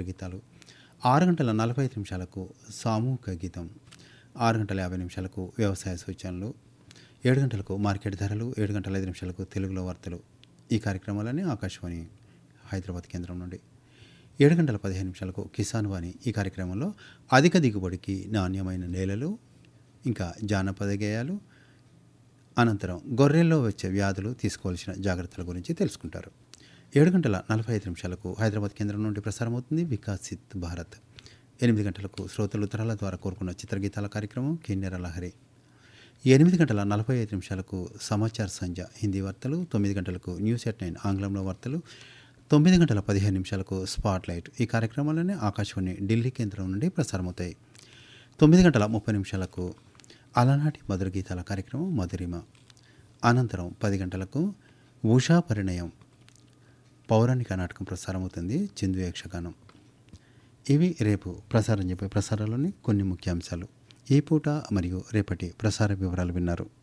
చిత్రగీతాలు ఆరు గంటల నలభై ఐదు నిమిషాలకు సామూహిక గీతం ఆరు గంటల యాభై నిమిషాలకు వ్యవసాయ సూచనలు ఏడు గంటలకు మార్కెట్ ధరలు ఏడు గంటల ఐదు నిమిషాలకు తెలుగులో వార్తలు ఈ కార్యక్రమాలన్నీ ఆకాశవాణి హైదరాబాద్ కేంద్రం నుండి ఏడు గంటల పదిహేను నిమిషాలకు కిసాన్ వాణి ఈ కార్యక్రమంలో అధిక దిగుబడికి నాణ్యమైన నేలలు ఇంకా జానపద గేయాలు అనంతరం గొర్రెల్లో వచ్చే వ్యాధులు తీసుకోవాల్సిన జాగ్రత్తల గురించి తెలుసుకుంటారు ఏడు గంటల నలభై ఐదు నిమిషాలకు హైదరాబాద్ కేంద్రం నుండి ప్రసారమవుతుంది వికాసిత్ భారత్ ఎనిమిది గంటలకు శ్రోతలు ఉత్తరాల ద్వారా కోరుకున్న చిత్రగీతాల కార్యక్రమం కిన్నెర లహరి ఎనిమిది గంటల నలభై ఐదు నిమిషాలకు సమాచార సంధ్య హిందీ వార్తలు తొమ్మిది గంటలకు న్యూస్ ఎట్ నైన్ ఆంగ్లంలో వార్తలు తొమ్మిది గంటల పదిహేను నిమిషాలకు స్పాట్ లైట్ ఈ కార్యక్రమాలన్నీ ఆకాశవాణి ఢిల్లీ కేంద్రం నుండి ప్రసారమవుతాయి తొమ్మిది గంటల ముప్పై నిమిషాలకు అలనాటి మధుర గీతాల కార్యక్రమం మధురిమ అనంతరం పది గంటలకు ఉషా పరిణయం పౌరాణిక నాటకం ప్రసారమవుతుంది చిందు యక్షగానం ఇవి రేపు ప్రసారం చెప్పే ప్రసారాల్లోని కొన్ని ముఖ్యాంశాలు ఈ పూట మరియు రేపటి ప్రసార వివరాలు విన్నారు